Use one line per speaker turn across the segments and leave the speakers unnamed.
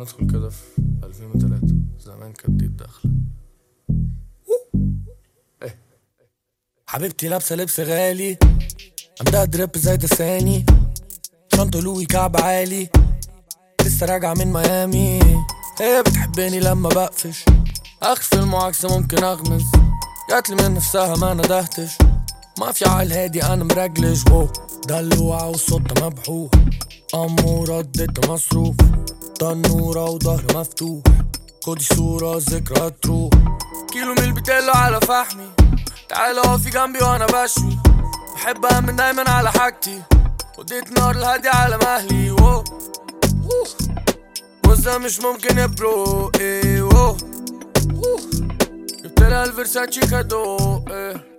ندخل كده في 2003 زمان كانت دي الدخلة
حبيبتي لابسة لبس غالي عندها دريب زي دساني شنطة لوي كعب عالي لسه راجعة من ميامي هي بتحبني لما بقفش اخر في المعاكسة ممكن اغمز جاتلي من نفسها ما ندهتش ما في على الهادي انا مرجلش واو دلوعة وصوت مبحوح أمورة اديت مصروف تنورة وظهر مفتوح خدي صورة ذكرى تروح كيلو من البتيلو على فحمي تعالى اقفي جنبي وانا بشوي بحب أأمن دايما على حاجتي وديت نار الهادي على مهلي وو وو. وزة مش ممكن يا برو ايه وو وو. جبت لها الفيرساتشي كادو ايه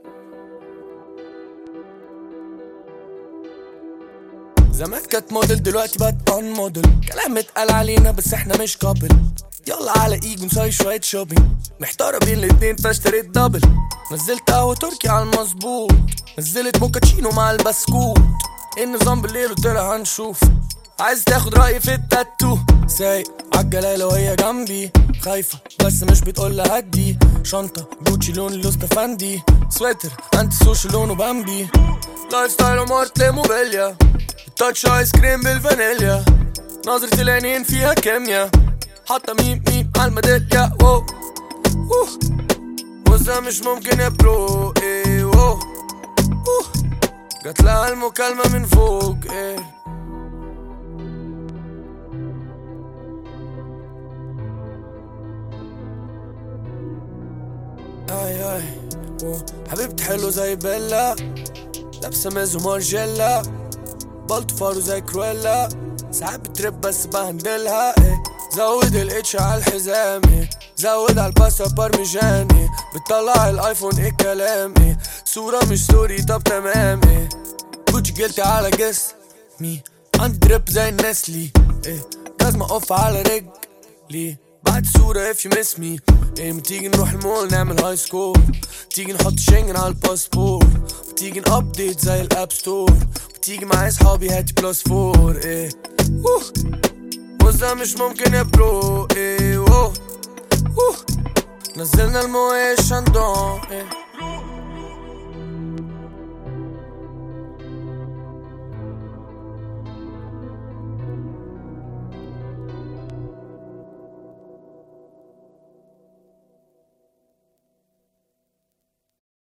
زمان كانت موديل دلوقتي بقت اون موديل كلام اتقال علينا بس احنا مش كابل يلا على ايجو نسوي شوية شوبينج محتارة بين الاتنين فاشتريت دبل نزلت قهوة تركي على المظبوط نزلت موكاتشينو مع البسكوت النظام بالليل وطلع هنشوف عايز تاخد رأيي في التاتو سايق عالجلالة وهي جنبي خايفة بس مش بتقول هدي شنطة جوتشي لون لوستافندي سويتر انتي سوشي لونه بامبي لايف ستايل ومارت موبيليا تاتش ايس كريم بالفانيليا نظرة العينين فيها كيميا حاطة ميم ميم على الميدالية وو ووه. وزة مش ممكن يا برو ايه وو ووه. جات لها المكالمة من فوق ايه اي اي وو. حبيبتي حلو زي بيلا لابسة ميزو مارجيلا بلط فارو زي كرويلا ساعات بترب بس بهندلها ايه زود الاتش على الحزام ايه زود على الباستا بارميجان بتطلع الايفون ايه الكلام ايه صورة مش ستوري طب تمام ايه جوتشي جلتي على جسمي عندي دريب زي النسلي ايه لازم اقف على رجلي بعد صورة if you miss me ايه ما تيجي نروح المول نعمل هاي سكور تيجي نحط شنجن على الباسبور وتيجي نابديت زي الاب ستور وتيجي معايا صحابي هاتي بلس فور ايه ووه. وزة مش ممكن يا برو ايه ووه. ووه. نزلنا المويه شاندون ايه